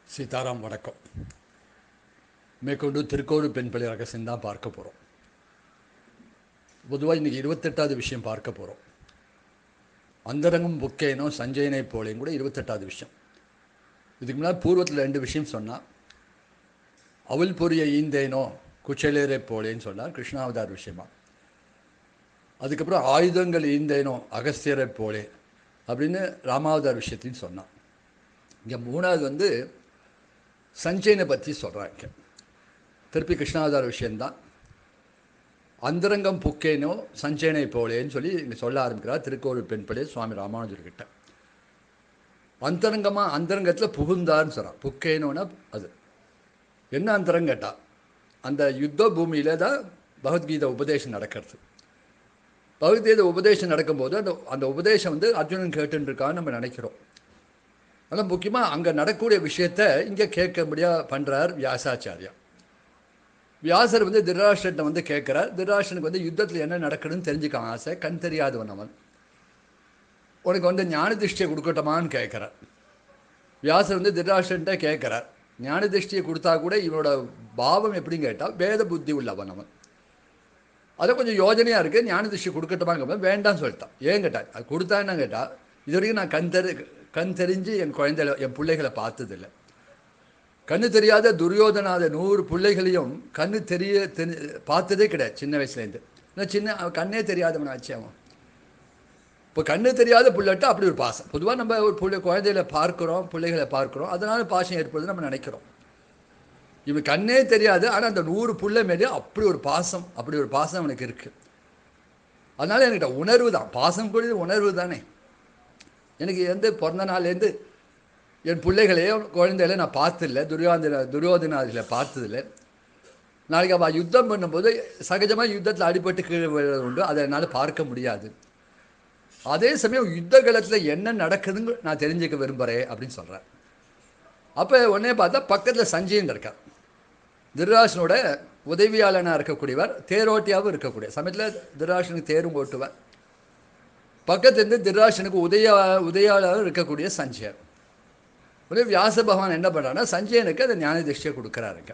சீதாராம் வணக்கம் மேற்கொண்டு திருக்கோடு பெண் பிள்ளை ரகசியம் தான் பார்க்க போகிறோம் பொதுவாக இன்றைக்கி இருபத்தெட்டாவது விஷயம் பார்க்க போகிறோம் அந்தரங்கம் புக்கேனோ சஞ்சயனை போலேயும் கூட இருபத்தெட்டாவது விஷயம் இதுக்கு முன்னாடி பூர்வத்தில் ரெண்டு விஷயம் சொன்னால் அவள் பொரிய ஈந்தேனோ குச்சலேரை போலேன்னு சொன்னார் கிருஷ்ணாவதார் விஷயமா அதுக்கப்புறம் ஆயுதங்கள் ஈந்தேனோ அகஸ்தியரை போலே அப்படின்னு ராமாவதார் விஷயத்தையும் சொன்னான் இங்கே மூணாவது வந்து சஞ்சயனை பற்றி சொல்கிறாங்க திருப்பி கிருஷ்ணாவதார விஷயந்தான் அந்தரங்கம் புக்கேனோ சஞ்சயனை போலேன்னு சொல்லி இங்கே சொல்ல ஆரம்பிக்கிறார் திருக்கோவில் பெண்படே சுவாமி ராமானுஜர்கிட்ட அந்தரங்கமாக அந்தரங்கத்தில் புகுந்தார்னு சொல்கிறான் புக்கேனோன்னா அது என்ன அந்தரங்க கேட்டா அந்த யுத்த பூமியில் தான் பகவத்கீதை உபதேசம் நடக்கிறது பகவத்கீதை உபதேசம் நடக்கும்போது அந்த அந்த உபதேசம் வந்து அர்ஜுனன் கேட்டுன்னு இருக்கான்னு நம்ம நினைக்கிறோம் ஆனால் முக்கியமாக அங்கே நடக்கக்கூடிய விஷயத்த இங்கே கேட்க முடியா பண்ணுறார் வியாசாச்சாரியா வியாசர் வந்து திருராஷ்டிரத்தை வந்து கேட்குறார் திருராஷ்டிரனுக்கு வந்து யுத்தத்தில் என்ன நடக்குதுன்னு தெரிஞ்சுக்க ஆசை கண் தெரியாதவன் அவன் உனக்கு வந்து ஞான திருஷ்டியை கொடுக்கட்டுமான்னு கேட்குறார் வியாசர் வந்து திருராஷ்டிரன்ட்ட கேட்குறார் ஞான திருஷ்டியை கொடுத்தா கூட இவனோட பாவம் எப்படின்னு கேட்டால் வேத புத்தி உள்ளவன் அவன் அதை கொஞ்சம் யோஜனையாக இருக்குது ஞான திருஷ்டி கொடுக்கட்டுமாங்க வேண்டாம்னு சொல்லிட்டான் ஏன் கேட்டால் அது கொடுத்தான்னு கேட்டால் இது வரைக்கும் நான் கண் தெரி கண் தெரிஞ்சு என் குழந்தைகளை என் பிள்ளைகளை பார்த்ததில்லை கண்ணு தெரியாத துரியோதனாத நூறு பிள்ளைகளையும் கண்ணு தெரிய தெரி பார்த்ததே கிடையாது சின்ன வயசுலேருந்து நான் சின்ன அவன் கண்ணே தெரியாதவன் ஆச்சு அவன் இப்போ கண்ணு தெரியாத பிள்ளைட்ட அப்படி ஒரு பாசம் பொதுவாக நம்ம ஒரு பிள்ளை குழந்தைகளை பார்க்குறோம் பிள்ளைகளை பார்க்குறோம் அதனால பாசம் ஏற்படுது நம்ம நினைக்கிறோம் இவன் கண்ணே தெரியாது ஆனால் அந்த நூறு புள்ள மேலே அப்படி ஒரு பாசம் அப்படி ஒரு பாசம் அவனுக்கு இருக்குது அதனால் என்கிட்ட உணர்வு தான் பாசம் கூடியது உணர்வு தானே எனக்கு எந்த பிறந்த நாள்லேருந்து என் பிள்ளைகளையோ குழந்தைகள நான் பார்த்ததில்லை துரியோதன துரியோதனாதில் பார்த்ததில்லை நாளைக்கு அவள் யுத்தம் பண்ணும்போது சகஜமாக யுத்தத்தில் அடிபட்டு கீழே விழுறது உண்டு அதை என்னால் பார்க்க முடியாது அதே சமயம் யுத்த காலத்தில் என்ன நடக்குதுன்னு நான் தெரிஞ்சுக்க விரும்புகிறேன் அப்படின்னு சொல்கிறேன் அப்போ உடனே பார்த்தா பக்கத்தில் சஞ்சயன் இருக்கார் திருராசனோட உதவியாளனாக இருக்கக்கூடியவர் தேரோட்டியாகவும் இருக்கக்கூடிய சமயத்தில் திருராசனுக்கு தேரும் ஓட்டுவார் பக்கத்துலேருந்து திருராசனுக்கு உதய உதயாளர் இருக்கக்கூடிய சஞ்சயர் ஒரே வியாச பகவான் என்ன பண்ணுறான்னா சஞ்சயனுக்கு அந்த ஞான திருஷ்டியை கொடுக்குறாருங்க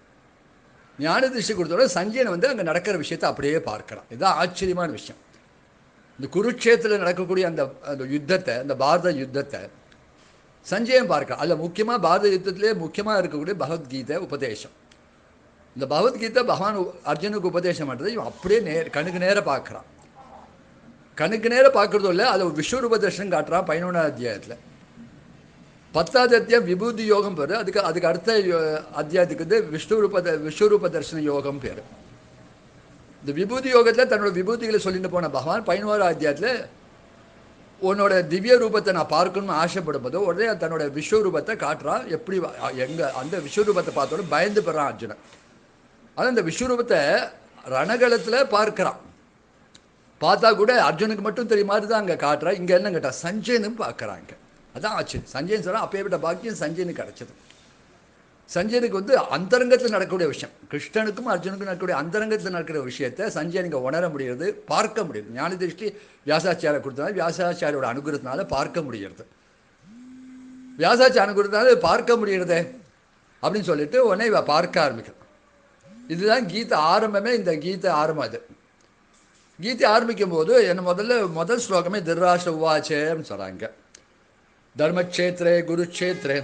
ஞான திருஷ்டி கொடுத்தோட சஞ்சயன் வந்து அங்கே நடக்கிற விஷயத்தை அப்படியே பார்க்கலாம் இதுதான் ஆச்சரியமான விஷயம் இந்த குருட்சேத்திரத்தில் நடக்கக்கூடிய அந்த அந்த யுத்தத்தை அந்த பாரத யுத்தத்தை சஞ்சயன் பார்க்க அதில் முக்கியமாக பாரத யுத்தத்திலே முக்கியமாக இருக்கக்கூடிய பகவத்கீதை உபதேசம் இந்த பகவத்கீதை பகவான் அர்ஜுனுக்கு உபதேசம் பண்ணுறது இவன் அப்படியே நே கண்ணுக்கு நேராக பார்க்குறான் கண்ணுக்கு நேரம் பார்க்குறதும் இல்லை அதில் விஸ்வரூப தர்ஷனம் காட்டுறான் பதினொன்றாம் அத்தியாயத்தில் பத்தாவது அத்தியாயம் விபூதி யோகம் பேர் அதுக்கு அதுக்கு அடுத்த அத்தியாயத்துக்கு வந்து விஷ்ணுரூப விஸ்வரூப தர்ஷன யோகம் பேர் இந்த விபூதி யோகத்தில் தன்னோட விபூதிகளை சொல்லிட்டு போன பகவான் பதினோரா அத்தியாயத்தில் உன்னோட திவ்ய ரூபத்தை நான் பார்க்கணும்னு ஆசைப்படும் போது உடனே தன்னோட விஸ்வரூபத்தை காட்டுறான் எப்படி எங்கே அந்த விஸ்வரூபத்தை பார்த்தோட பயந்து பெறான் அர்ஜுனன் ஆனால் இந்த விஸ்வரூபத்தை ரணகலத்தில் பார்க்குறான் பார்த்தா கூட அர்ஜுனுக்கு மட்டும் தெரிய மாதிரி தான் அங்கே காட்டுறான் இங்கே என்ன கேட்டா சஞ்சயனும் பார்க்குறாங்க அதான் ஆச்சு சஞ்சயன் சொன்னால் அப்பேற்பட்ட பாக்கியம் சஞ்சயனுக்கு கிடச்சிது சஞ்சயனுக்கு வந்து அந்தரங்கத்தில் நடக்கக்கூடிய விஷயம் கிருஷ்ணனுக்கும் அர்ஜுனுக்கும் நடக்கக்கூடிய அந்தரங்கத்தில் நடக்கிற விஷயத்தை சஞ்சயனுக்கு உணர முடிகிறது பார்க்க முடியுது ஞான திருஷ்டி வியாசாச்சாரிய கொடுத்தனால வியாசாச்சாரியோட அனுகிரகத்தினால பார்க்க முடிகிறது வியாசாச்சாரிய அனுகிரகத்தினால பார்க்க முடிகிறதே அப்படின்னு சொல்லிட்டு உடனே இவ பார்க்க ஆரம்பிக்கிறான் இதுதான் கீதை ஆரம்பமே இந்த கீதை ஆரம்பம் அது கீதை ஆரம்பிக்கும் போது என்ன முதல்ல முதல் ஸ்லோகமே திருராஷ்டிர உவாச்சேன்னு சொல்கிறாங்க தர்மக்ஷேத்திரே குருக்ஷேத்திரே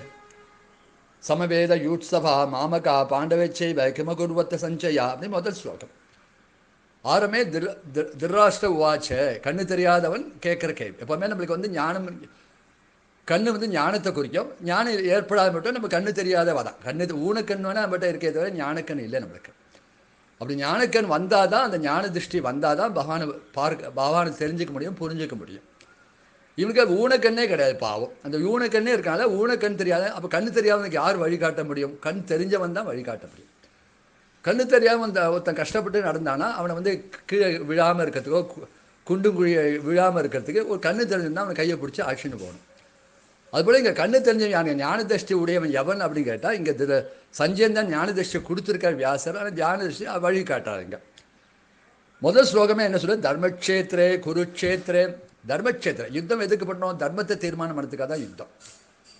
சமவேத யூட்சபா மாமகா பாண்டவேச்சை கிமகுர்வத்த சஞ்சயா அப்படின்னு முதல் ஸ்லோகம் ஆரமே திர் திருராஷ்டிர உவாச்ச கண்ணு தெரியாதவன் கேட்குற கேள்வி எப்போவுமே நம்மளுக்கு வந்து ஞானம் கண்ணு வந்து ஞானத்தை குறிக்கும் ஞானம் ஏற்படாத மட்டும் நம்ம கண்ணு தெரியாத வதான் கண்ணு ஊனக்கண் வேணால் நம்மகிட்ட இருக்கே தவிர ஞானக்கண் இல்லை நம்மளுக்கு அப்படி ஞானக்கண் வந்தால் தான் அந்த ஞான திருஷ்டி வந்தால் தான் பகவானை பார்க்க பகவானை தெரிஞ்சுக்க முடியும் புரிஞ்சிக்க முடியும் இவனுக்கு அது ஊனக்கண்ணே கிடையாது பாவம் அந்த ஊனக்கண்ணே இருக்கனால ஊனக்கண் தெரியாத அப்போ கண்ணு தெரியாதவனுக்கு யார் வழிகாட்ட முடியும் கண் தெரிஞ்சவன் தான் வழிகாட்ட முடியும் கண்ணு தெரியாமல் அந்த ஒருத்தன் கஷ்டப்பட்டு நடந்தானா அவனை வந்து கீழே விழாமல் இருக்கிறதுக்கோ குண்டும் குழி விழாமல் இருக்கிறதுக்கு ஒரு கண்ணு தெரிஞ்சிருந்தால் அவனை கையை பிடிச்சி ஆக்ஷனு போகணும் அதுபோல் இங்கே கண்ணு தெரிஞ்சவன் யாருங்க ஞான திருஷ்டி உடையவன் எவன் அப்படின்னு கேட்டால் இங்கே திரு சஞ்சயன் தான் ஞான திருஷ்டியை கொடுத்துருக்கார் வியாசர் ஆனால் ஞான திருஷ்டி வழி காட்டுறாருங்க முதல் ஸ்லோகமே என்ன சொல்லுது தர்மக்ஷேத்திரே குருக்ஷேத்திரே தர்மக்ஷேத்திரம் யுத்தம் எதுக்கு பண்ணோம் தர்மத்தை தீர்மானம் பண்ணுறதுக்காக தான் யுத்தம்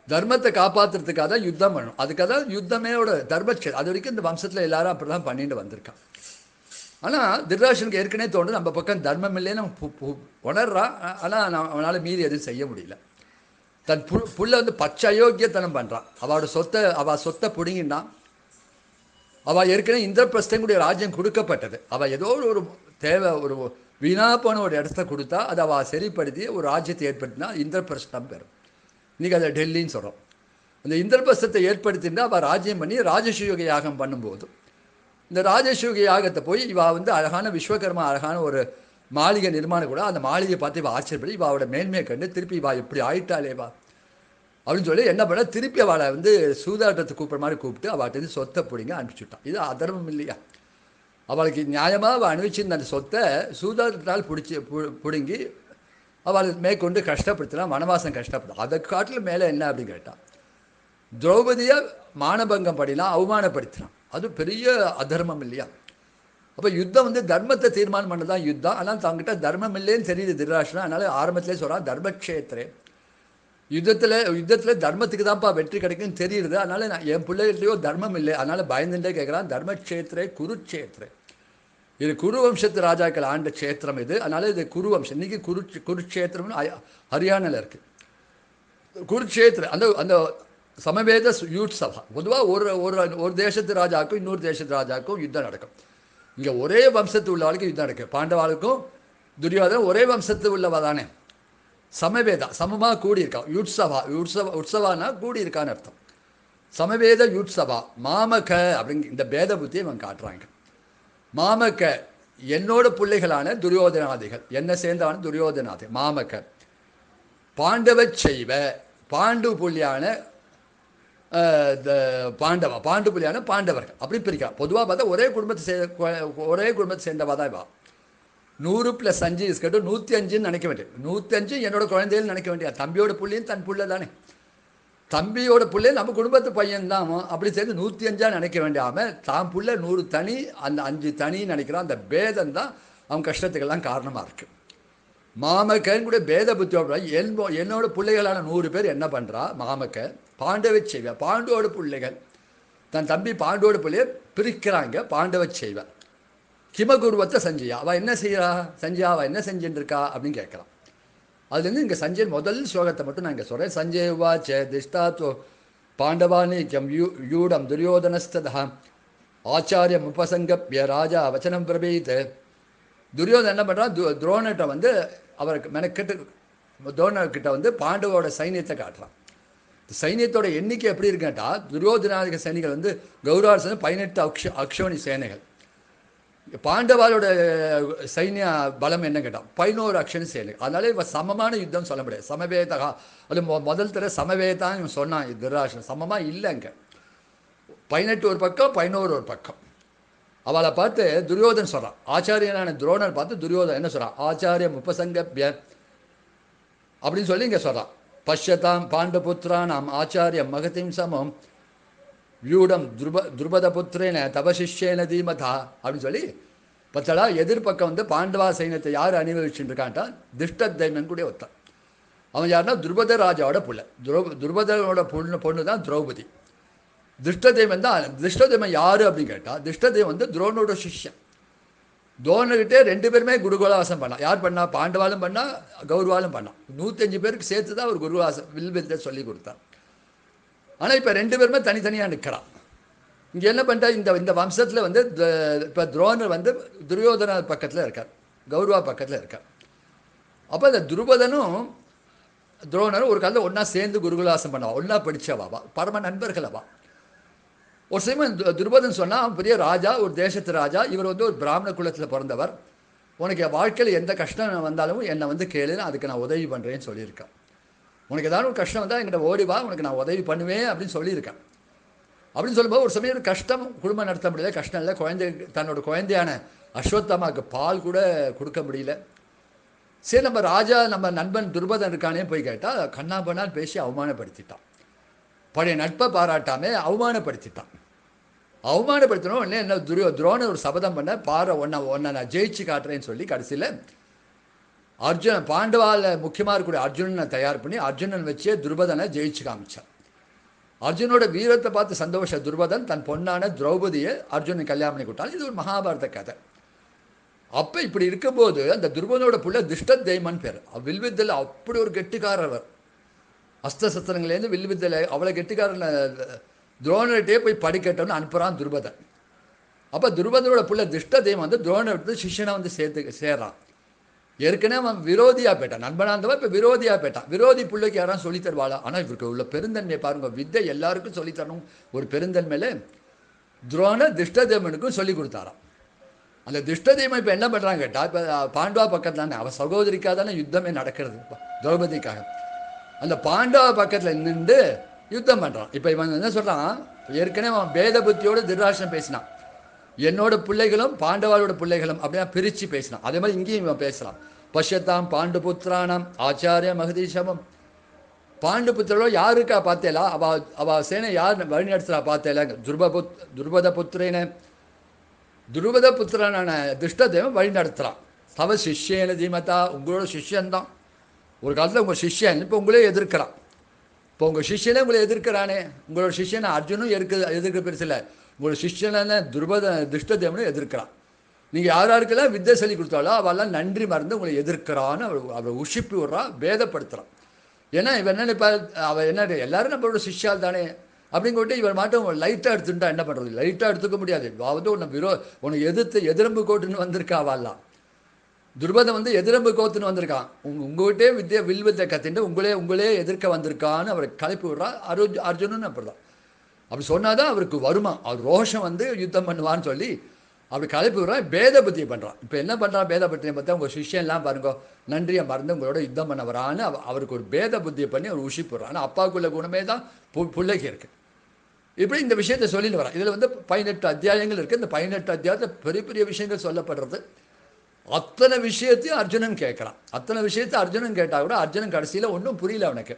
தர்மத்தை காப்பாற்றுறதுக்காக தான் யுத்தம் பண்ணணும் அதுக்காக தான் யுத்தமேயோட தர்மச்சே அது வரைக்கும் இந்த வம்சத்தில் எல்லாரும் அப்படி தான் பண்ணிட்டு வந்திருக்கான் ஆனால் திருராஷனுக்கு ஏற்கனவே தோணுது நம்ம பக்கம் தர்மம் இல்லைன்னு அவன் பு- பு- உணர்றான் ஆனால் அவனால் மீறி எதுவும் செய்ய முடியல தன் பு புள்ள வந்து பச்சை அயோக்கியத்தனம் பண்ணுறான் அவளோட சொத்தை அவள் சொத்தை பிடுங்கினான் அவள் ஏற்கனவே இந்திரபிரஸ்தனுடைய ராஜ்யம் கொடுக்கப்பட்டது அவள் ஏதோ ஒரு ஒரு தேவை ஒரு வீணா போன ஒரு இடத்த கொடுத்தா அதை அவள் சரிப்படுத்தி ஒரு ராஜ்யத்தை ஏற்படுத்தினா இந்திரபிரஸ்தம் பெறும் இன்றைக்கி அதை டெல்லின்னு சொல்கிறோம் அந்த இந்திரபிரஸ்தத்தை ஏற்படுத்தினா அவள் ராஜ்யம் பண்ணி ராஜசூக யாகம் பண்ணும்போது இந்த ராஜசூக யாகத்தை போய் இவ வந்து அழகான விஸ்வகர்மா அழகான ஒரு மாளிகை நிர்மாணம் கூட அந்த மாளிகையை பார்த்து இவள் ஆச்சரியப்படி இவாவோட மேன்மையை கண்டு திருப்பி இவா இப்படி ஆயிட்டாளே வா அப்படின்னு சொல்லி என்ன பண்ண திருப்பி அவளை வந்து சூதாட்டத்தை கூப்பிட்ற மாதிரி கூப்பிட்டு அவள்கிட்ட சொத்தை பிடிங்க அனுப்பிச்சுட்டான் இது அதர்மம் இல்லையா அவளுக்கு நியாயமாக அவள் அனுபவிச்சிருந்த அந்த சொத்தை சூதாட்டத்தால் பிடிச்சி பு- பிடுங்கி அவள் மேற்கொண்டு கஷ்டப்படுத்தினா வனவாசம் கஷ்டப்படுத்தலாம் அதை காட்டிலும் மேலே என்ன அப்படின்னு கேட்டான் திரௌபதியை மானபங்கம் பண்ணிலாம் அவமானப்படுத்தினான் அது பெரிய அதர்மம் இல்லையா அப்போ யுத்தம் வந்து தர்மத்தை தீர்மானம் பண்ணதான் தான் யுத்தம் ஆனால் தங்கிட்ட தர்மம் இல்லைன்னு தெரியுது திருராஷ்டிரம் அதனால ஆரம்பத்திலே சொல்கிறான் தர்மக்ஷேத்திரே யுத்தத்தில் யுத்தத்தில் தர்மத்துக்கு தான்ப்பா வெற்றி கிடைக்குன்னு தெரியுது அதனால நான் என் பிள்ளைகிட்டயோ தர்மம் இல்லை அதனால பயந்துட்டே கேட்குறான் தர்மக்ஷேத்திரே குருக்ஷேத்திரே இது குரு வம்சத்து ராஜாக்கள் ஆண்ட க்ஷேத்திரம் இது அதனால இது குரு வம்சம் இன்னைக்கு குரு குருக்ஷேத்திரம்னு ஹ- ஹரியானால இருக்கு குருக்ஷேத்திர அந்த அந்த சமவேத சு- யூத் சபா பொதுவாக ஒரு ஒரு ஒரு தேசத்து ராஜாவுக்கும் இன்னொரு தேசத்து ராஜாவுக்கும் யுத்தம் நடக்கும் இங்கே ஒரே வம்சத்து உள்ளவளுக்கு யுத்தம் நடக்கும் பாண்டவாளுக்கும் துரியோதனும் ஒரே வம்சத்து உள்ளவா தானே சமவேதா சமமாக கூடியிருக்கா யுட்சபா யுட்சவா உற்சவானா கூடியிருக்கான்னு அர்த்தம் சமவேத யுட்சபா மாமக அப்படிங்க இந்த பேத புத்தியை இவன் காட்டுறாங்க மாமக்க என்னோட பிள்ளைகளான துரியோதனாதிகள் என்ன சேர்ந்தவன துரியோதனாதி மாமக்க பாண்டவ செய்வ பாண்டு புள்ளியான அஹ், த- பாண்டவ பாண்டு புள்ளியான பாண்டவர்கள் அப்படி பிரிக்கலாம் பொதுவாக பார்த்தா ஒரே குடும்பத்தை சே கொ- ஒரே குடும்பத்தை சேர்ந்தவா தான் இவா நூறு ப்ளஸ் அஞ்சு இஸ்கட்டும் நூற்றி அஞ்சுன்னு நினைக்க வேண்டியது நூற்றி அஞ்சு என்னோட குழந்தைகள் நினைக்க வேண்டிய தம்பியோட புள்ளையும் தன் புள்ள தானே தம்பியோட புள்ளை நம்ம குடும்பத்து பையன் தான் அவன். அப்படி சேர்ந்து நூற்றி அஞ்சா நினைக்க வேண்டியாம தான் புள்ள நூறு தனி அந்த அஞ்சு தனி நினைக்கிறான் அந்த பேதம் தான் அவன் கஷ்டத்துக்கெல்லாம் காரணமாக இருக்கு மாமக்கன் கூட பேத புத்தியோட என் என்னோட பிள்ளைகளான நூறு பேர் என்ன பண்ணுறா மாமக்க பாண்டவை செய்வ பாண்டுவோட பிள்ளைகள் தன் தம்பி பாண்டுவோட பிள்ளைய பிரிக்கிறாங்க பாண்டவ செய்வ கிமகுருவத்தை சஞ்சயா அவள் என்ன செய்யறா சஞ்சயா அவள் என்ன செஞ்சுட்டு இருக்கா அப்படின்னு கேட்குறான் அதுலேருந்து இங்கே சஞ்சய் முதல் ஸ்லோகத்தை மட்டும் நான் இங்கே சொல்கிறேன் சஞ்சய் வாச்ச திஷ்டாத்வ பாண்டவானீக்கியம் யூ யூடம் துரியோதனஸ்ததா ஆச்சாரியம் உபசங்கப்பிய ராஜா வச்சனம் பிரபீத் துரியோதன் என்ன பண்ணுறான் து துரோணர்கிட்ட வந்து அவருக்கு மெனக்கெட்டு துரோணர்கிட்ட வந்து பாண்டவோட சைன்யத்தை காட்டுறான் இந்த சைன்யத்தோட எண்ணிக்கை எப்படி இருக்குன்னா துரியோதனாதிக சைனிகள் வந்து கௌரவ பதினெட்டு அக்ஷ அக்ஷோனி சேனைகள் பாண்டவாரோட சைன்ய பலம் என்ன கேட்டான் பதினோரு அக்ஷனி சேனை அதனால இவன் சமமான யுத்தம் சொல்ல முடியாது சமவேதகா அது மொ- முதல் தடவை சமவேதான் இவன் சொன்னான் துராஷன் சமமாக இல்லைங்க பதினெட்டு ஒரு பக்கம் பதினோரு ஒரு பக்கம் அவளை பார்த்து துரியோதன் சொல்கிறான் ஆச்சாரியனான துரோணர் பார்த்து துரியோதன் என்ன சொல்கிறான் ஆச்சாரியம் உபசங்கப்பிய அப்படின்னு சொல்லி இங்கே சொல்கிறான் பஷ்யதாம் பாண்டபுத்திரானாம் ஆச்சாரியம் மகதிம் சமம் வியூடம் துருப துருபத புத்திரேன தபசிஷ்யேன தீமதா அப்படின்னு சொல்லி பத்தடா எதிர்பக்கம் வந்து பாண்டவா சைன்யத்தை யார் அணிவகிச்சுட்டு இருக்கான்ட்டா திஷ்டத்தைமன் கூட ஒருத்தன் அவன் யாருன்னா துருபத ராஜாவோட புள்ள துரோ துருபதனோட பொண்ணு பொண்ணு தான் திரௌபதி திருஷ்டதேவன் தான் திருஷ்டதேவன் யாரு அப்படின்னு கேட்டால் திருஷ்டதேவன் வந்து துரோணோட சிஷ்யன் துரோணர்கிட்டே ரெண்டு பேருமே குருகுலவாசம் பண்ணான் யார் பண்ணா பாண்டவாலும் பண்ணா கௌரவாலும் பண்ணான் நூற்றஞ்சு பேருக்கு சேர்த்து தான் அவர் குருவாசம் வில்வித்தை சொல்லி கொடுத்தார் ஆனால் இப்போ ரெண்டு பேருமே தனித்தனியாக நிற்கிறான் இங்கே என்ன பண்ணிட்டா இந்த இந்த வம்சத்தில் வந்து இப்போ துரோணர் வந்து துரியோதன பக்கத்தில் இருக்கார் கௌரவா பக்கத்தில் இருக்கார் அப்போ இந்த துருபதனும் துரோணரும் ஒரு காலத்தில் ஒன்றா சேர்ந்து குருகுலாசம் பண்ணவா ஒன்றா படித்தவாவா பரம நண்பர்களவா ஒரு சமயம் து- துருபதன் சொன்னால் அவன் பெரிய ராஜா ஒரு தேசத்து ராஜா இவர் வந்து ஒரு பிராமண குலத்தில் பிறந்தவர் உனக்கு என் வாழ்க்கையில் எந்த கஷ்டம் வந்தாலும் என்னை வந்து கேளுன்னு அதுக்கு நான் உதவி பண்ணுறேன்னு சொல்லியிருக்கேன் உனக்கு ஏதாவது ஒரு கஷ்டம் வந்தால் என்கிட்ட ஓடி வா உனக்கு நான் உதவி பண்ணுவேன் அப்படின்னு சொல்லியிருக்கேன் அப்படின்னு சொல்லும்போது ஒரு சமயம் ஒரு கஷ்டம் குடும்பம் நடத்த முடியல கஷ்டம் இல்லை குழந்தை தன்னோட குழந்தையான அஸ்வத்தாமாவுக்கு பால் கூட கொடுக்க முடியல சரி நம்ம ராஜா நம்ம நண்பன் துருபதன் இருக்கானே போய் கேட்டால் கண்ணாபண்ணான்னு பேசி அவமானப்படுத்திட்டான் பழைய நட்பை பாராட்டாம அவமானப்படுத்திட்டான் அவமானப்படுத்தணும் உடனே என்ன துரியோ துரோணர் ஒரு சபதம் பண்ண பாரு உன்னை உன்னை நான் ஜெயிச்சு காட்டுறேன்னு சொல்லி கடைசியில் அர்ஜுனன் பாண்டவால முக்கியமாக இருக்கக்கூடிய அர்ஜுனனை தயார் பண்ணி அர்ஜுனன் வச்சே துருபதனை ஜெயிச்சு காமிச்சான் அர்ஜுனோட வீரத்தை பார்த்து சந்தோஷ துருபதன் தன் பொண்ணான திரௌபதியை அர்ஜுனன் கல்யாணம் பண்ணி கொடுத்தான் இது ஒரு மகாபாரத கதை அப்போ இப்படி இருக்கும்போது அந்த துருபதனோட புள்ள திஷ்ட தெய்மன் பேர் வில்வித்தில் அப்படி ஒரு கெட்டிக்காரர் அவர் அஸ்தசஸ்திரங்கள்லேருந்து வில்வித்தில் அவ்வளோ கெட்டிக்காரன் துரோணர்கிட்டே போய் படிக்கட்டோன்னு அனுப்புகிறான் துருபதன் அப்போ துருபதனோட புள்ள திஷ்ட தெய்வம் வந்து துரோணர் எடுத்து சிஷ்யனை வந்து சேர்த்து சேர்றான் ஏற்கனவே அவன் விரோதியாக போயிட்டான் நண்பனாக இருந்தவன் இப்போ விரோதியாக போயிட்டான் விரோதி பிள்ளைக்கு யாரும் சொல்லித் தருவாளா ஆனால் இவருக்கு உள்ள பெருந்தன்மையை பாருங்க வித்தை எல்லாருக்கும் சொல்லித் தரணும் ஒரு பெருந்தன்மையில துரோண திஷ்டதேவனுக்கும் சொல்லி கொடுத்தாராம் அந்த திஷ்டதேவன் இப்போ என்ன பண்ணுறாங்க கேட்டா இப்போ பாண்டவா பக்கத்தில் தானே அவன் சகோதரிக்காக தானே யுத்தமே நடக்கிறது திரௌபதிக்காக அந்த பாண்டவா பக்கத்தில் நின்று யுத்தம் பண்ணுறான் இப்போ இவன் என்ன சொல்கிறான் ஏற்கனவே அவன் பேத புத்தியோட திருராஷ்டிரம் பேசினான் என்னோட பிள்ளைகளும் பாண்டவாளோட பிள்ளைகளும் அப்படின்னா பிரித்து பேசினான் அதே மாதிரி இங்கேயும் இவன் பேசலாம் பஷ்யத்தாம் பாண்டு புத்திரானாம் ஆச்சாரிய மகதீசமம் பாண்டு புத்திரோ யாருக்கா பார்த்தேலா அவ அவ சேனை யார் வழி நடத்துறா பார்த்தேல துருப புத் துருபத புத்திரேன துருபத புத்திரனான துஷ்டதேவன் வழி நடத்துகிறான் தவ சிஷ்யேன தீமதா உங்களோட சிஷ்யன்தான் ஒரு காலத்தில் உங்கள் சிஷ்யன் இப்போ உங்களே எதிர்க்கிறான் இப்போ உங்கள் சிஷ்யனே உங்களை எதிர்க்கிறானே உங்களோட சிஷ்யனை அர்ஜுனும் எதிர்க்க எதிர்க்க பெருசில்ல உங்களோட சிஷ்யனை துருபத துஷ்டதேவனும் எதிர்க்கிறான் நீங்கள் யார் யாருக்கெல்லாம் வித்தை சொல்லி கொடுத்தாலோ அவெல்லாம் நன்றி மறந்து உங்களை எதிர்க்கிறான்னு அவர் அவரை உஷிப்பி விட்றா பேதப்படுத்துகிறான் ஏன்னா இவன் என்ன இப்போ அவள் என்ன எல்லாரும் நம்மளோட சிஷ்யால் தானே அப்படிங்கிட்டு இவர் மாட்டும் லைட்டாக எடுத்துட்டா என்ன பண்ணுறது லைட்டாக எடுத்துக்க முடியாது அதாவது உன்னை விரோ உன்னை எதிர்த்து எதிரம்பு கோட்டுன்னு வந்திருக்கா அவெல்லாம் துர்பதம் வந்து எதிரம்பு கோத்துன்னு வந்திருக்கான் உங்க உங்ககிட்டே வித்திய வில் வித்தை கத்திட்டு உங்களே உங்களே எதிர்க்க வந்திருக்கான்னு அவரை கலைப்பு விடுறா அர்ஜு அர்ஜுனன் அப்படிதான் அப்படி சொன்னாதான் அவருக்கு வருமா அவர் ரோஷம் வந்து யுத்தம் பண்ணுவான்னு சொல்லி அப்படி கலைப்பு விடுறா பேத புத்தியை பண்ணுறான் இப்போ என்ன பண்ணுறான் பேத புத்தியை பார்த்தா உங்கள் சிஷ்யன்லாம் பாருங்க நன்றியை மறந்து உங்களோட யுத்தம் பண்ண வரான்னு அவ- அவருக்கு ஒரு பேத புத்தியை பண்ணி அவர் உஷி போடுறான் ஆனால் அப்பாவுக்குள்ள குணமே தான் பு பிள்ளைக்கு இருக்குது இப்படி இந்த விஷயத்தை சொல்லிட்டு வரான் இதில் வந்து பதினெட்டு அத்தியாயங்கள் இருக்குது இந்த பதினெட்டு அத்தியாயத்தில் பெரிய பெரிய விஷயங்கள் சொல்லப்படுறது அத்தனை விஷயத்தையும் அர்ஜுனன் கேட்குறான் அத்தனை விஷயத்தை அர்ஜுனன் கேட்டால் கூட அர்ஜுனன் கடைசியில் ஒன்றும் புரியல அவனுக்கு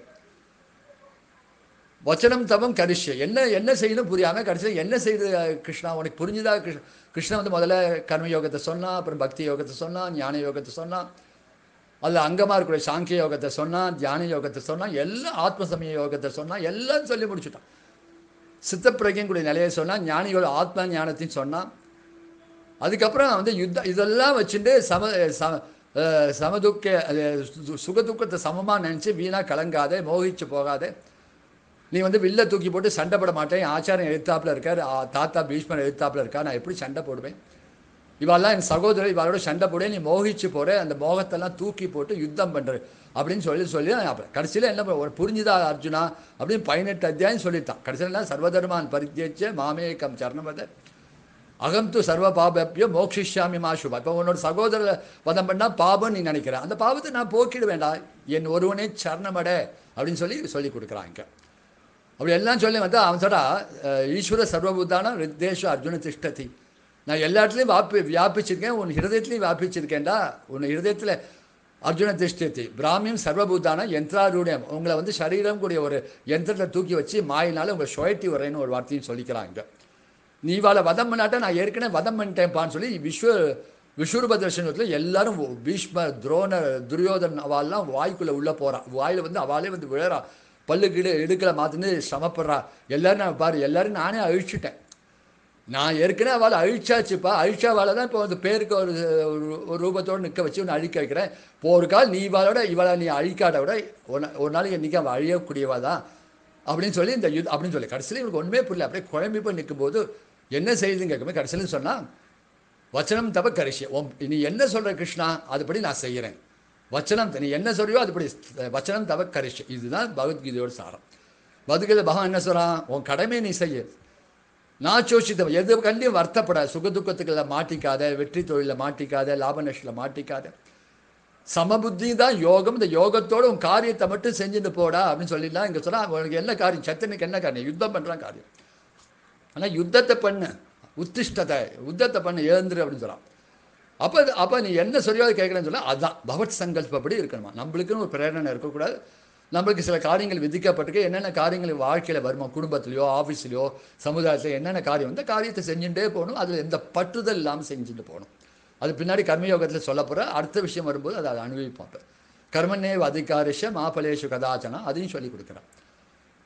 வச்சனம் தவம் கரிஷ்ய என்ன என்ன செய்யணும் புரியாமல் கடைசியில் என்ன செய்து கிருஷ்ணா உனக்கு புரிஞ்சுதா கிருஷ்ண கிருஷ்ணன் வந்து முதல்ல கர்ம யோகத்தை சொன்னான் அப்புறம் பக்தி யோகத்தை சொன்னான் ஞான யோகத்தை சொன்னான் அதில் அங்கமாக இருக்கக்கூடிய சாங்கிய யோகத்தை சொன்னான் தியான யோகத்தை சொன்னான் எல்லாம் ஆத்மசமய யோகத்தை சொன்னான் எல்லாம் சொல்லி முடிச்சுட்டான் சித்தப்பிரகையக்கூடிய நிலையை சொன்னான் ஞானியோட ஆத்ம ஞானத்தையும் சொன்னான் அதுக்கப்புறம் வந்து யுத்த இதெல்லாம் வச்சுட்டு சம சம அஹ் சமதுக்க அது சு- சுகதுக்கத்தை சமமாக நினச்சி வீணாக கலங்காதே மோகிச்சு போகாதே நீ வந்து வில்ல தூக்கி போட்டு சண்டை போட மாட்டேன் ஆச்சாரம் எழுத்தாப்புல இருக்கார் ஆ, தாத்தா பீஷ்மர் எழுத்தாப்புல இருக்கா நான் எப்படி சண்டை போடுவேன் இவெல்லாம் என் சகோதரர் இவளோட சண்டை போட நீ மோகிச்சு போற அந்த மோகத்தெல்லாம் தூக்கி போட்டு யுத்தம் பண்ற அப்படின்னு சொல்லி சொல்லி அப்புறம் கடைசியில் என்ன பண்ண- ஒரு புரிஞ்சுதா அர்ஜுனா அப்படின்னு பதினெட்டு அத்தியாயம் சொல்லித்தான் கடைசியில் என்ன சர்வதர்மான் பரித்தியச்ச மாமேகம் சரணமத அகம் து சர்வ பாபப்பியோ மோக்ஷிஷ்யாமி மாசுபா இப்போ உன்னோட சகோதர வதம் பண்ணால் பாபம் நீ நினைக்கிற அந்த பாவத்தை நான் போக்கிட வேண்டாம் என் ஒருவனே சரணமட அப்படின்னு சொல்லி சொல்லி கொடுக்குறாங்க அப்படி எல்லாம் சொல்லி வந்து அவன் சொல்றா அஹ், ஈஸ்வர சர்வபூதான ரித்தேஷ அர்ஜுன திஷ்டதி நான் எல்லா இடத்துலையும் வாப்பி வியாபிச்சிருக்கேன் உன் ஹிருதயத்துலையும் வியாபிச்சிருக்கேன்டா உன் ஹிருதயத்தில் அர்ஜுன திஷ்டதி பிராமியம் சர்வபூதான யந்திராரூಢம் உங்களை வந்து சரீரம் கூடிய ஒரு யந்திரத்தை தூக்கி வச்சு மாயினால உங்களை சுழட்டி வரேன்னு ஒரு வார்த்தையும் சொல்லிக்கிறாங்க நீ இவாளை வதம் பண்ணாட்ட நான் ஏற்கனவே வதம் பண்ணிட்டேன்ப்பான்னு சொல்லி விஸ்வ விஸ்வரூப தரிசனத்தில் எல்லாரும் பீஷ்ம துரோண துரியோதன் அவள்லாம் வாய்க்குள்ளே உள்ளே போகிறான் வாயில் வந்து அவளே வந்து விழறா பல்லு கீழே இடுக்கலை மாற்றின்னு சிரமப்படுறா எல்லாரும் நான் பாரு எல்லாரும் நானே அழிச்சிட்டேன் நான் ஏற்கனவே அவளை அழிச்சாச்சுப்பா அழிச்சாவால தான் இப்போ வந்து பேருக்கு ஒரு ஒரு- ஒரு ரூபத்தோடு நிற்க வச்சு ஒன்று அழிக்க வைக்கிறேன் இப்போ ஒரு கால் நீ இவாளோட இவளை நீ அழிக்காத விட ஒரு நா- ஒரு நாளைக்கு இன்றைக்கி அவள் அழியக்கூடியவா தான் அப்படின்னு சொல்லி இந்த யுத் அப்படின்னு சொல்லி கடைசியில் இவனுக்கு ஒன்றுமே புரியல அப்படியே குழம்பி போய் நிற்கும்போது என்ன செய்யுதுன்னு கேட்கும்போது கடைசியில் சொன்னால் வச்சனம் தவ கரிஷ்ய உன் நீ என்ன சொல்கிற கிருஷ்ணா அதுபடி நான் செய்கிறேன் வச்சனம் நீ என்ன சொல்றியோ அதுபடி வச்சனம் தவ கரிஷ்ய இதுதான் பகவத்கீதையோட சாரம் பகவத்கீதை பகவான் என்ன சொல்கிறான் உன் கடமையை நீ செய்ய நான் சோஷித்தவன் எது கண்டியும் வருத்தப்பட சுகதுக்கத்துக்களை மாட்டிக்காத வெற்றி தொழிலில் மாட்டிக்காத லாப நஷ்டில் மாட்டிக்காத சமபுத்தி தான் யோகம் இந்த யோகத்தோட உன் காரியத்தை மட்டும் செஞ்சுட்டு போடா அப்படின்னு சொல்லிடலாம் இங்கே சொன்னா உனக்கு என்ன காரியம் சத்தனுக்கு என்ன காரியம் யுத்தம் பண்ணுறான் காரியம் ஆனால் யுத்தத்தை பண்ணு உத்திஷ்டத்தை யுத்தத்தை பண்ணு எழுந்துரு அப்படின்னு சொல்கிறான் அப்போ அப்போ நீ என்ன சொல்லியோ அதை கேட்குறேன்னு சொல்ல அதுதான் பகவத் சங்கல்பப்படி இருக்கணுமா நம்மளுக்குன்னு ஒரு பிரேரணை இருக்கக்கூடாது நம்மளுக்கு சில காரியங்கள் விதிக்கப்பட்டிருக்கு என்னென்ன காரியங்கள் வாழ்க்கையில் வருமா குடும்பத்திலையோ ஆஃபீஸ்லையோ சமுதாயத்தில் என்னென்ன காரியம் வந்து காரியத்தை செஞ்சுட்டே போகணும் அதில் எந்த பற்றுதல் இல்லாமல் செஞ்சுட்டு போகணும் அது பின்னாடி கர்மயோகத்தில் சொல்ல போகிற அடுத்த விஷயம் வரும்போது அதை அனுபவிப்போம் அப்போ கர்மனே அதிகாரிஷ மாபலேஷு கதாச்சனா அதையும் சொல்லி கொடுக்குறான்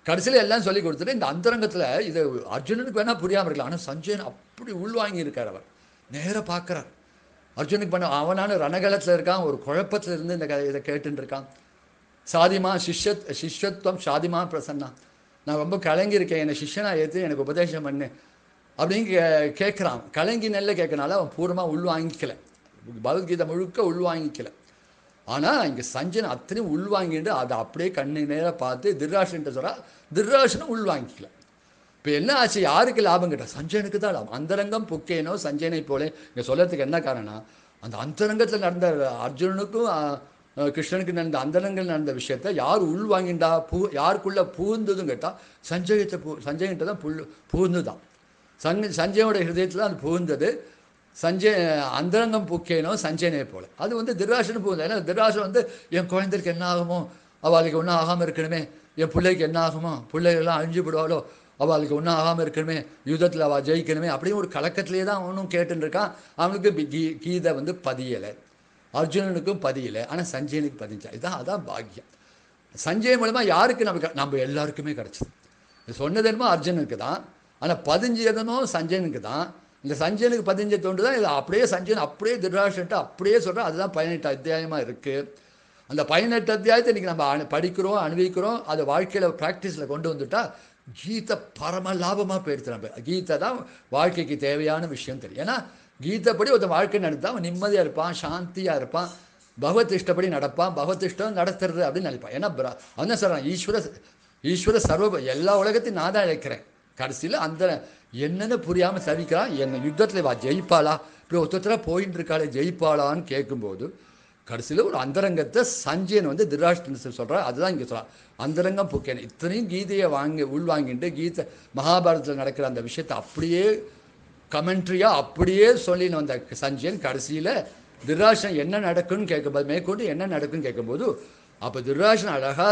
கடைசியில் எல்லாம் சொல்லி கொடுத்துட்டு இந்த அந்தரங்கத்தில் இது அர்ஜுனனுக்கு வேணால் புரியாமல் இருக்கலாம் ஆனால் சஞ்சயன் அப்படி உள்வாங்கி இருக்கார் அவர் நேராக பார்க்குறார் அர்ஜுனுக்கு பண்ண அவனான ரணகலத்தில் இருக்கான் ஒரு குழப்பத்தில் இருந்து இந்த க- இதை கேட்டுட்டு இருக்கான் சாதிமா சிஷ்யத் சிஷ்யத்துவம் சாதிமா பிரசன்னா நான் ரொம்ப கலங்கியிருக்கேன் என்னை சிஷ்யனா ஏற்று எனக்கு உபதேசம் பண்ணு அப்படின்னு கே கேட்குறான் கலங்கி நெல்ல கேட்கனால அவன் பூர்வமாக உள்வாங்கிக்கல பகவத்கீதை முழுக்க உள்வாங்கிக்கல ஆனால் இங்கே சஞ்சன் அத்தனையும் உள்வாங்கிட்டு அதை அப்படியே கண்ணு நேராக பார்த்து திருராஷன்ட்ட சொல்கிறா திருராஷனும் உள்வாங்கிக்கல இப்போ என்ன ஆச்சு யாருக்கு லாபம் கிட்ட சஞ்சயனுக்கு தான் லாபம் அந்தரங்கம் புக்கேனோ சஞ்சயனை போலே இங்கே சொல்றதுக்கு என்ன காரணம் அந்த அந்தரங்கத்தில் நடந்த அர்ஜுனனுக்கும் ஆ, ஆ, கிருஷ்ணனுக்கு நடந்த அந்தரங்கள் நடந்த விஷயத்த யார் உள்வாங்கிண்டா பூ யாருக்குள்ள பூந்ததும் கேட்டால் சஞ்சயத்தை பூ சஞ்சயன்ட்ட தான் புல் பூந்துதான் சங் சஞ்சயோட ஹிருதயத்தில் அது புகுந்தது சஞ்சய் அந்தரங்கம் புக்கேனோ சஞ்சயனை போல அது வந்து திருராசன் புகுந்தது ஏன்னா திருராசன் வந்து என் குழந்தைக்கு என்ன ஆகுமோ அவளுக்கு ஒன்றும் ஆகாமல் இருக்கணுமே என் பிள்ளைக்கு என்ன ஆகுமோ பிள்ளைகள்லாம் அழிஞ்சு விடுவாளோ அவளுக்கு ஒன்றும் ஆகாமல் இருக்கணுமே யுத்தத்தில் அவள் ஜெயிக்கணுமே அப்படின்னு ஒரு கலக்கத்திலே தான் அவனும் கேட்டுன்னு இருக்கான் அவனுக்கு பி- கீ கீதை வந்து பதியலை அர்ஜுனனுக்கும் பதியலை ஆனால் சஞ்சயனுக்கு பதிஞ்சா இதுதான் அதான் பாக்கியம் சஞ்சய் மூலமாக யாருக்கு நமக்கு நம்ம எல்லாருக்குமே கிடச்சிது இது சொன்னது என்னமோ அர்ஜுனனுக்கு தான் ஆனால் பதிஞ்சதுமோ சஞ்சயனுக்கு தான் இந்த சஞ்சயனுக்கு பதிஞ்ச தோண்டு தான் இது அப்படியே சஞ்சயன் அப்படியே திருராஷ்டிரன்ட்டு அப்படியே சொல்கிறோம் அதுதான் பதினெட்டு அத்தியாயமாக இருக்குது அந்த பதினெட்டு அத்தியாயத்தை இன்றைக்கி நம்ம அனு படிக்கிறோம் அனுபவிக்கிறோம் அதை வாழ்க்கையில் ப்ராக்டிஸில் கொண்டு வந்துட்டா கீதை பரம லாபமாக போயிடுது நம்ம கீதை தான் வாழ்க்கைக்கு தேவையான விஷயம் தெரியும் ஏன்னா கீதைப்படி ஒருத்தன் வாழ்க்கை நடத்தா அவன் நிம்மதியாக இருப்பான் சாந்தியாக இருப்பான் பகவத் இஷ்டப்படி நடப்பான் பகவத் இஷ்டம் நடத்துறது அப்படின்னு நினைப்பான் ஏன்னா பிர- அவன் தான் சொல்கிறான் ஈஸ்வர ஈஸ்வர சர்வ எல்லா உலகத்தையும் நான் தான் இழைக்கிறேன் கடைசியில் அந்த என்னன்னு புரியாமல் தவிக்கிறான் என்ன யுத்தத்தில் வா ஜெயிப்பாளா இப்படி ஒருத்தர போயின்னு இருக்காளே ஜெயிப்பாளான்னு கேட்கும்போது கடைசியில் ஒரு அந்தரங்கத்தை சஞ்சயன் வந்து திருராஷ்டிரன் சொல்கிறார் அதுதான் இங்கே சொல்கிறான் அந்தரங்கம் புக்கேன் இத்தனையும் கீதையை வாங்கி உள்வாங்கிட்டு கீதை மகாபாரதத்தில் நடக்கிற அந்த விஷயத்தை அப்படியே கமெண்ட்ரியாக அப்படியே சொல்லின்னு வந்த சஞ்சயன் கடைசியில் துர்ராசன் என்ன நடக்குன்னு கேட்கும்போது மேற்கொண்டு என்ன நடக்குன்னு கேட்கும்போது அப்போ துர்ராசன்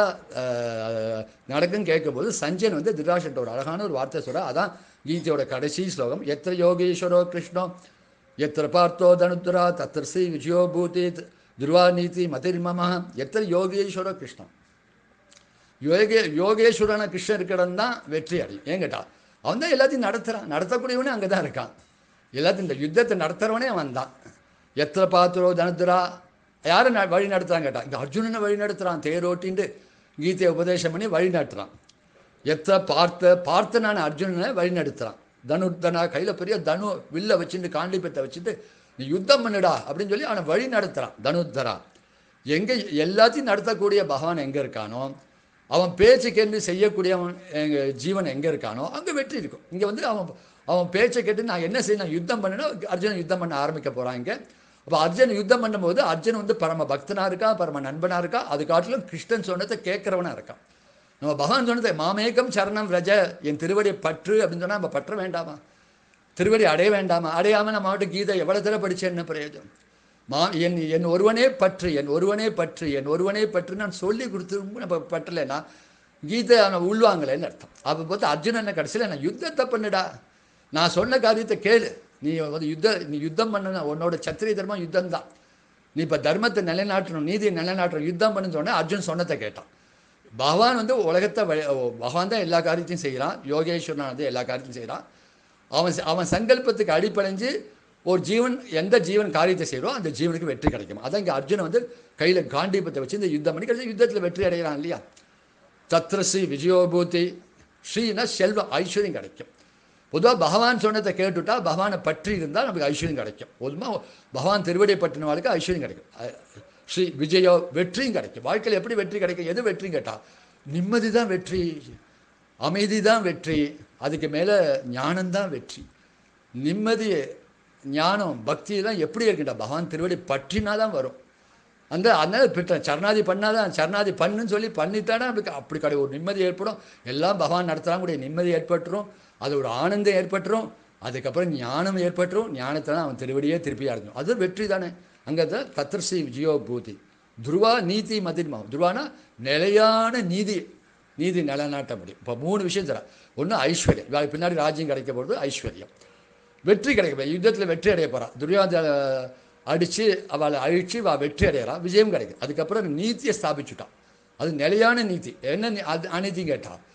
அழகாக நடக்குன்னு கேட்கும்போது சஞ்சயன் வந்து துர்ராசன்ட்ட ஒரு அழகான ஒரு வார்த்தை சொல்ற அதான் கீதையோட கடைசி ஸ்லோகம் எத்திர யோகீஸ்வரோ கிருஷ்ணோ எத்திர பார்த்தோ தனுத்ரா தத்திர ஸ்ரீ விஜயோ பூதி துர்வா நீதி மதிர்மம எத்திர யோகீஸ்வரோ கிருஷ்ணன் யோகே யோகேஸ்வரன கிருஷ்ணன் இருக்கிறவன் தான் வெற்றி அடையும் ஏன் கேட்டா அவன் தான் எல்லாத்தையும் நடத்துகிறான் நடத்தக்கூடியவனே அங்கே தான் இருக்கான் எல்லாத்தையும் இந்த யுத்தத்தை நடத்துகிறவனே அவன் தான் எத்தனை பாத்திரோ தனத்துரா யாரை ந வழி நடத்துறான் கேட்டான் இந்த அர்ஜுனனை வழி நடத்துகிறான் தேரோட்டின்ட்டு கீதையை உபதேசம் பண்ணி வழி நடத்துகிறான் எத்த பார்த்த பார்த்தனான அர்ஜுனனை வழி நடத்துகிறான் தனுர்தனா கையில் பெரிய தனு வில்ல வச்சுட்டு காண்டிபத்தை வச்சுட்டு நீ யுத்தம் பண்ணுடா அப்படின்னு சொல்லி அவனை வழி நடத்துகிறான் தனுர்தரா எங்கே எல்லாத்தையும் நடத்தக்கூடிய பகவான் எங்கே இருக்கானோ அவன் பேச்சு கேட்டு செய்யக்கூடியவன் எங்கள் ஜீவன் எங்கே இருக்கானோ அங்கே வெற்றி இருக்கும் இங்கே வந்து அவன் அவன் பேச்சை கேட்டு நான் என்ன செய்யணும் நான் யுத்தம் பண்ணணும் அர்ஜுனன் யுத்தம் பண்ண ஆரம்பிக்க போகிறான் இங்கே அப்போ அர்ஜுன் யுத்தம் பண்ணும்போது அர்ஜுன் வந்து பரம பக்தனாக இருக்கா பரம நண்பனாக இருக்கா அது காட்டிலும் கிருஷ்ணன் சொன்னதை கேட்குறவனாக இருக்கான் நம்ம பகவான் சொன்னதை மாமேகம் சரணம் ரஜ என் திருவடியை பற்று அப்படின்னு சொன்னால் நம்ம பற்ற வேண்டாமா திருவடி அடைய வேண்டாமா அடையாமல் நம்ம மட்டும் கீதை எவ்வளோ தடவை படிச்ச என்ன பிரயோஜனம் மா என் என் ஒருவனே பற்று என் ஒருவனே பற்று என் ஒருவனே பற்று நான் சொல்லி கொடுத்து நம்ம பற்றலைன்னா கீதை அவனை உள்வாங்கலைன்னு அர்த்தம் அப்போ பார்த்து அர்ஜுனனை கடைசியில் நான் யுத்தத்தை பண்ணுடா நான் சொன்ன காரியத்தை கேளு நீ வந்து யுத்த நீ யுத்தம் பண்ண உன்னோட சத்திரிய தர்மம் யுத்தம் தான் நீ இப்போ தர்மத்தை நிலைநாட்டணும் நீதியை நிலைநாட்டணும் யுத்தம் பண்ணுன்னு சொன்னால் அர்ஜுன் சொன்னதை கேட்டான் பகவான் வந்து உலகத்தை வழி பகவான் தான் எல்லா காரியத்தையும் செய்கிறான் யோகேஸ்வரன் வந்து எல்லா காரியத்தையும் செய்கிறான் அவன் அவன் சங்கல்பத்துக்கு அடிப்படைஞ்சு ஒரு ஜீவன் எந்த ஜீவன் காரியத்தை செய்கிறோ அந்த ஜீவனுக்கு வெற்றி கிடைக்கும் அதான் இங்கே அர்ஜுனன் வந்து கையில் காண்டீபத்தை வச்சு இந்த யுத்தம் பண்ணி கடைசி யுத்தத்தில் வெற்றி அடைகிறான் இல்லையா தத்ரஸ்ரீ விஜயோபூதி ஸ்ரீனா செல்வம் ஐஸ்வர்யம் கிடைக்கும் பொதுவாக பகவான் சொன்னதை கேட்டுட்டா பகவானை பற்றி இருந்தால் நமக்கு ஐஸ்வர்யம் கிடைக்கும் பொதுவாக பகவான் திருவடியை பற்றினவாளுக்கு ஐஸ்வர்யம் கிடைக்கும் அஹ் ஸ்ரீ விஜயோ வெற்றியும் கிடைக்கும் வாழ்க்கையில் எப்படி வெற்றி கிடைக்கும் எது வெற்றின்னு கேட்டால் நிம்மதி தான் வெற்றி அமைதி தான் வெற்றி அதுக்கு மேலே ஞானம்தான் வெற்றி நிம்மதி ஞானம் பக்தியெல்லாம் எப்படி இருக்குண்டா பகவான் திருவடி பற்றினா தான் வரும் அந்த அதனால பிட்ட சரணாதி பண்ணாதான் சரணாதி பண்ணுன்னு சொல்லி பண்ணிட்டானா அப்படி அப்படி கிடையாது ஒரு நிம்மதி ஏற்படும் எல்லாம் பகவான் நடத்துகிறாங்க கூடிய நிம்மதி ஏற்பட்டுரும் அது ஒரு ஆனந்தம் ஏற்பட்டுரும் அதுக்கப்புறம் ஞானம் ஏற்பட்டுரும் ஞானத்தில் அவன் திருவடியே திருப்பி அடைஞ்சிடும் அது வெற்றி தானே அங்கே தான் தத்ரஸ்ரீ விஜயோ பூதி துருவா நீதி மதிர்மா துருவானா நிலையான நீதி நீதி நிலைநாட்ட முடியும் இப்போ மூணு விஷயம் தரேன் ஒன்று ஐஸ்வர்யம் இவளுக்கு பின்னாடி ராஜ்யம் கிடைக்க போகிறது ஐஸ்வர்யம் வெற்றி கிடைக்கும் யுத்தத்தில் வெற்றி அடைய போகிறான் துரியோதன அடித்து அவளை அழித்து அவள் வெற்றி அடையிறான் விஜயம் கிடைக்கும் அதுக்கப்புறம் நீதியை ஸ்தாபிச்சுட்டான் அது நிலையான நீதி என்ன நீ- அது அநீதி கேட்டான்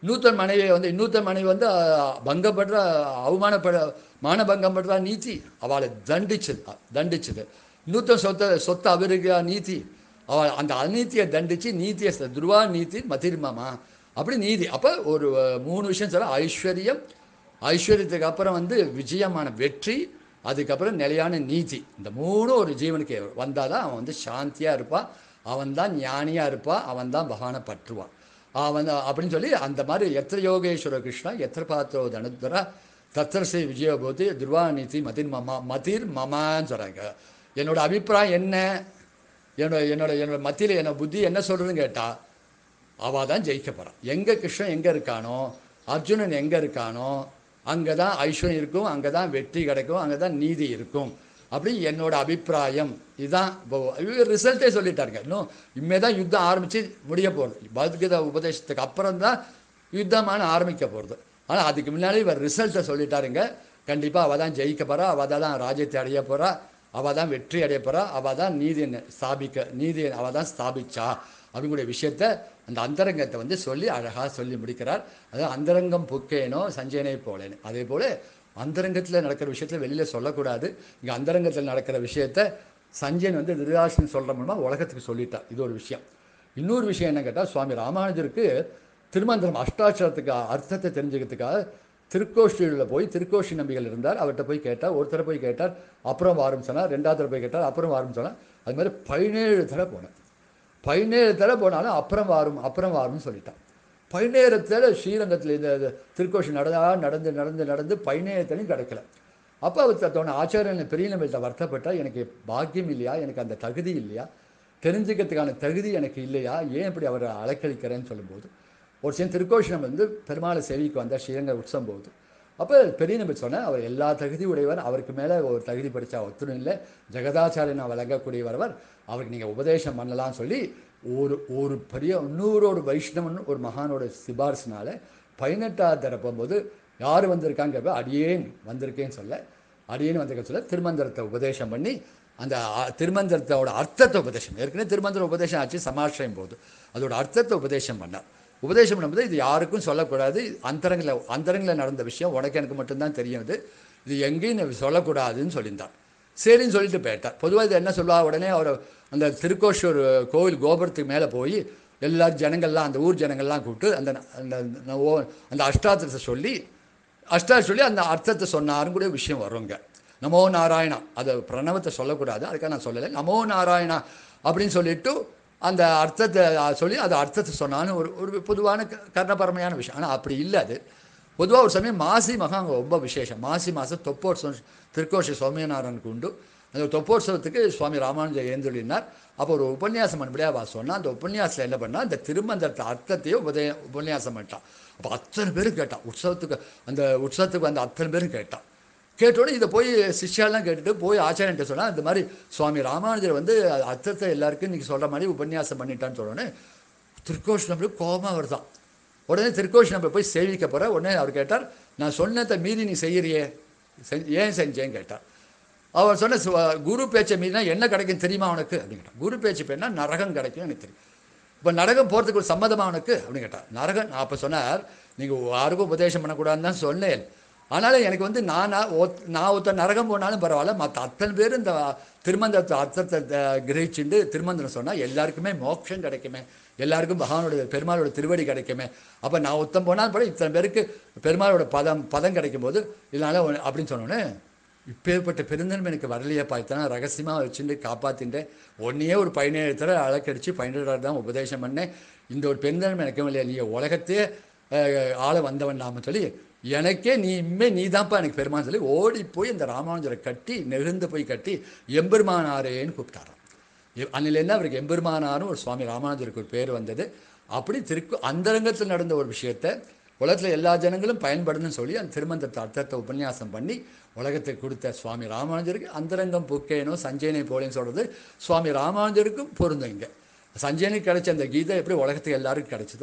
இன்னொருத்தன் மனைவியை வந்து இன்னொருத்தன் மனைவி வந்து அஹ், பங்கப்படுற அவமானப்பட மானபங்கம் படுறா நீதி அவளை தண்டிச்சது தண்டிச்சது இன்னொருத்தன் சொத்தை சொத்தை அபரிக்கா நீதி அவள் அந்த அநீதியை தண்டிச்சு நீதியை ச- துருவா நீதி மதிர்மமா அப்படி நீதி அப்போ ஒரு அஹ், மூணு விஷயம் சொல்ல ஐஸ்வர்யம் ஐஸ்வர்யத்துக்கு அப்புறம் வந்து விஜயமான வெற்றி அதுக்கப்புறம் நிலையான நீதி இந்த மூணும் ஒரு ஜீவனுக்கு வந்தால் தான் அவன் வந்து சாந்தியாக இருப்பான் அவன் தான் ஞானியாக இருப்பான் அவன் தான் பகவானை பற்றுவான் அவன் தான் அப்படின்னு சொல்லி அந்த மாதிரி எத்திர யோகேஸ்வர கிருஷ்ணா எத்திர பாத்திரோ தனுத்தரா தத்திரசை விஜயபூதி துருவா நீதி மதிர் மமா மதிர் மமான்னு சொல்கிறாங்க என்னோட அபிப்பிராயம் என்ன என்னோட என்னோட என்னோட மத்தியில் என்னோட புத்தி என்ன சொல்கிறதுன்னு கேட்டால் அவள் தான் ஜெயிக்க போகிறான் எங்கே கிருஷ்ணன் எங்கே இருக்கானோ அர்ஜுனன் எங்கே இருக்கானோ அங்கே தான் ஐஸ்வர்யம் இருக்கும் அங்கே தான் வெற்றி கிடைக்கும் அங்கே தான் நீதி இருக்கும் அப்படி என்னோட அபிப்பிராயம் இதுதான் இப்போ இவர் ரிசல்ட்டே சொல்லிட்டாருங்க இன்னும் இனிமே தான் யுத்தம் ஆரம்பித்து முடிய போகிறது பகவத்கீதா உபதேசத்துக்கு அப்புறம் தான் யுத்தமான ஆரம்பிக்க போகிறது ஆனால் அதுக்கு முன்னாடி இவர் ரிசல்ட்டை சொல்லிட்டாருங்க கண்டிப்பாக அவள் தான் ஜெயிக்க போகிறா அவள் தான் ராஜ்யத்தை அடைய போகிறா அவள் தான் வெற்றி அடைய போகிறா அவள் தான் நீதியை ஸ்தாபிக்க நீதியை அவள் தான் ஸ்தாபிச்சா அப்படிங்கிற விஷயத்த அந்த அந்தரங்கத்தை வந்து சொல்லி அழகாக சொல்லி முடிக்கிறார் அதாவது அந்தரங்கம் புக்கேனோ சஞ்சயனை போலேன்னு அதே போல் அந்தரங்கத்தில் நடக்கிற விஷயத்தில் வெளியில் சொல்லக்கூடாது இங்கே அந்தரங்கத்தில் நடக்கிற விஷயத்த சஞ்சயன் வந்து திருதாசன் சொல்கிற மூலமாக உலகத்துக்கு சொல்லிட்டார் இது ஒரு விஷயம் இன்னொரு விஷயம் என்ன கேட்டால் சுவாமி ராமானுஜருக்கு திருமந்திரம் அஷ்டாட்சரத்துக்கு அர்த்தத்தை தெரிஞ்சுக்கிறதுக்காக திருக்கோஷ்டியில் போய் திருக்கோஷ்டி நம்பிகள் இருந்தார் அவர்கிட்ட போய் கேட்டார் ஒருத்தரை போய் கேட்டார் அப்புறம் வாரம் சொன்னார் ரெண்டாவது தடவை போய் கேட்டார் அப்புறம் வாரம் சொன்னார் அது மாதிரி பதினேழு தடவை போனேன் பதினேழு தடவை போனாலும் அப்புறம் வாரும் அப்புறம் வாரும்னு சொல்லிட்டான் பதினேழு தடவை ஸ்ரீரங்கத்தில் இந்த இது திருக்கோஷி நடந்தா நடந்து நடந்து நடந்து பதினேழு தடையும் கிடைக்கல அப்போ அவர் தோண ஆச்சாரியன் பெரிய நம்பிட்ட வருத்தப்பட்டா எனக்கு பாக்கியம் இல்லையா எனக்கு அந்த தகுதி இல்லையா தெரிஞ்சுக்கிறதுக்கான தகுதி எனக்கு இல்லையா ஏன் இப்படி அவரை அலைக்கழிக்கிறேன்னு சொல்லும்போது ஒரு சில திருக்கோஷனம் வந்து பெருமாளை சேவிக்கு வந்தார் ஸ்ரீரங்க உற்சவம் போகுது அப்போ பெரிய நம்பி சொன்னேன் அவர் எல்லா தகுதி உடையவர் அவருக்கு மேலே ஒரு தகுதி படித்தா ஒத்துணும் இல்லை ஜெகதாச்சாரியனை வழங்கக்கூடியவர் அவருக்கு நீங்கள் உபதேசம் பண்ணலாம்னு சொல்லி ஒரு ஒரு பெரிய இன்னொரு ஒரு வைஷ்ணவன் ஒரு மகானோட சிபாரிசுனால பதினெட்டாவது தர போகும்போது யார் வந்திருக்காங்க கேட்ப அடியேன் வந்திருக்கேன்னு சொல்ல அடியேன் வந்திருக்க சொல்ல திருமந்திரத்தை உபதேசம் பண்ணி அந்த அ- திருமந்திரத்தோட அர்த்தத்தை உபதேசம் ஏற்கனவே திருமந்திர உபதேசம் ஆச்சு சமாஷ்டம் போது அதோட அர்த்தத்தை உபதேசம் பண்ணார் உபதேசம் பண்ணும்போது இது யாருக்கும் சொல்லக்கூடாது அந்தரங்கில் அந்தரங்கில் நடந்த விஷயம் உனக்கு எனக்கு மட்டும்தான் தெரியும் இது இது எங்கேயும் நீ சொல்லக்கூடாதுன்னு சொல்லியிருந்தார் சரின்னு சொல்லிட்டு போயிட்டார் பொதுவாக இது என்ன சொல்லுவா உடனே அவர் அந்த திருக்கோஷூர் கோவில் கோபுரத்துக்கு மேலே போய் எல்லாரும் ஜனங்கள்லாம் அந்த ஊர் ஜனங்கள்லாம் கூப்பிட்டு அந்த அந்த அந்த ஓ- அந்த அஷ்டாத்திரத்தை சொல்லி அஷ்டா சொல்லி அந்த அர்த்தத்தை சொன்னாரும் கூட விஷயம் வருங்க நமோ நாராயணா அது பிரணவத்தை சொல்லக்கூடாது அதுக்காக நான் சொல்லலை நமோ நாராயணா அப்படின்னு சொல்லிட்டு அந்த அர்த்தத்தை அஹ், சொல்லி அது அர்த்தத்தை சொன்னான்னு ஒரு ஒரு பொதுவான க- கர்ணபரமையான விஷயம் ஆனால் அப்படி இல்லை அது பொதுவாக ஒரு சமயம் மாசி மகா அங்கே ரொம்ப விசேஷம் மாசி மாதம் தொப்போற்சவம் திருக்கோஷி சௌமியநாராயணனுக்கு உண்டு அந்த தொப்போற்சவத்துக்கு சுவாமி ராமானுஜர் ஏந்தொழினார் அப்போ ஒரு உபன்யாசம் பண்ணபடியாக அவ சொன்னா அந்த உபன்யாசத்தில் என்ன பண்ணா அந்த திருமந்திரத்தை அர்த்தத்தையே உபதே உபன்யாசம் பண்ணிட்டான் அப்போ அத்தனை பேரும் கேட்டான் உற்சவத்துக்கு அந்த உற்சவத்துக்கு வந்த அத்தனை பேரும் கேட்டான் கேட்டோடனே இதை போய் சிஷ்யாலாம் கேட்டுட்டு போய் ஆச்சாரியன்ட்ட சொன்னா இந்த மாதிரி சுவாமி ராமானுஜர் வந்து அர்த்தத்தை எல்லாருக்கும் இன்னைக்கு சொல்கிற மாதிரி உபன்யாசம் பண்ணிட்டான்னு சொன்னோடனே திருக்கோஷ்ணபுரம் கோபமாக வருதான் உடனே திருக்கோஷ்ணபுரம் போய் சேவிக்க போகிற உடனே அவர் கேட்டார் நான் சொன்னதை மீறி நீ செய்யறியே செஞ் ஏன் செஞ்சேன்னு கேட்டார் அவர் சொன்ன சு- குரு பேச்சை மீறினா என்ன கிடைக்கும் தெரியுமா உனக்கு அப்படின்னு கேட்டார் குரு பேச்சு பேர்னா நரகம் கிடைக்கும் எனக்கு தெரியும் இப்போ நரகம் போகிறதுக்கு ஒரு சம்மதமா உனக்கு அப்படின்னு கேட்டார் நரகம் நான் அப்போ சொன்னார் நீங்கள் யாருக்கும் உபதேசம் பண்ணக்கூடாதுன்னு தான் சொன்னேன் ஆனாலும் எனக்கு வந்து நான் ஒத்- நான் ஒருத்தர் நரகம் போனாலும் பரவாயில்ல மற்ற அத்தனை பேர் இந்த திருமந்திரத்தை அர்த்தத்தை த- கிரகிச்சுண்டு திருமந்திரம் சொன்னால் எல்லாருக்குமே மோட்சம் கிடைக்குமே எல்லாருக்கும் பகவானோட பெருமாளோட திருவடி கிடைக்குமே அப்போ நான் ஒருத்தன் போனாலும் படம் இத்தனை பேருக்கு பெருமாளோட பதம் பதம் கிடைக்கும் போது இதனால ஒண்ணு- அப்படின்னு சொன்னோன்னே இப்பேற்பட்ட பெருந்தன்மை எனக்கு வரலையேப்பா இத்தனை ரகசியமாக வச்சுட்டு காப்பாற்றிட்டேன் ஒன்றையே ஒரு பதினேழு தடவை அழக்கடிச்சு பதினேழு தான் உபதேசம் பண்ணேன் இந்த ஒரு பெருந்தன்மை எனக்கு இல்லையா நீ உலகத்தையே அஹ், ஆள வந்தவன் நாம சொல்லி எனக்கே நீ இனிமே நீ தான்ப்பா எனக்கு பெருமான் சொல்லி ஓடி போய் இந்த ராமானுஜரை கட்டி நெகிழ்ந்து போய் கட்டி எம்பெருமானாரேன்னு கூப்பிட்டாராம் எ- அன்னிலேருந்து அவருக்கு எம்பெருமானாரும் ஒரு சுவாமி ராமானுஜருக்கு ஒரு பேர் வந்தது அப்படி திருக்கு அந்தரங்கத்தில் நடந்த ஒரு விஷயத்தை உலகத்தில் எல்லா ஜனங்களும் பயன்படணும்னு சொல்லி அந்த திருமந்திரத்தை அர்த்தத்தை உபன்யாசம் பண்ணி உலகத்துக்கு கொடுத்த சுவாமி ராமானுஜருக்கு அந்தரங்கம் புக்கேனோ சஞ்சயனை போலேன்னு சொல்கிறது சுவாமி ராமானுஜருக்கும் பொருந்தும் இங்கே சஞ்சயனுக்கு கிடைச்ச அந்த கீதை எப்படி உலகத்துக்கு எல்லாருக்கும் கிடைச்சதோ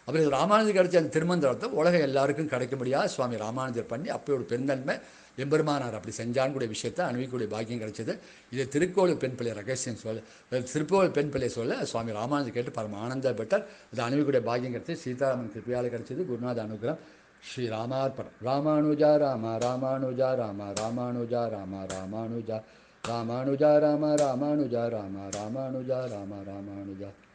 அப்புறம் ராமானுஜர் கிடைச்ச அந்த திருமந்திரத்தை உலகம் எல்லாருக்கும் கிடைக்கும்படியாக சுவாமி ராமானுஜர் பண்ணி அப்படி ஒரு பெருந்தன்மை எம்பெருமானார் அப்படி செஞ்சான்னு கூடிய விஷயத்தை அனுபவிக்கூடிய பாக்கியம் கிடைச்சது இது திருக்கோவில் பெண் பிள்ளை ரகசியம் சொல்ல திருக்கோவில் பெண் பிள்ளை சொல்ல சுவாமி ராமானுஜர் கேட்டு பரம ஆனந்தப்பட்டார் அது அனுபவிக்கூடிய பாக்கியம் கிடைச்சது சீதாராமன் கிருப்பையால் கிடைச்சது குருநாத அனுகிரகம் ஸ்ரீ ராமார்ப்பணம் ராமானுஜா ராம ராமானுஜா ராம ராமானுஜா ராம ராமானுஜா ராமானுஜா ராம ராமானுஜா ராம ராமானுஜா ராம ராமானுஜா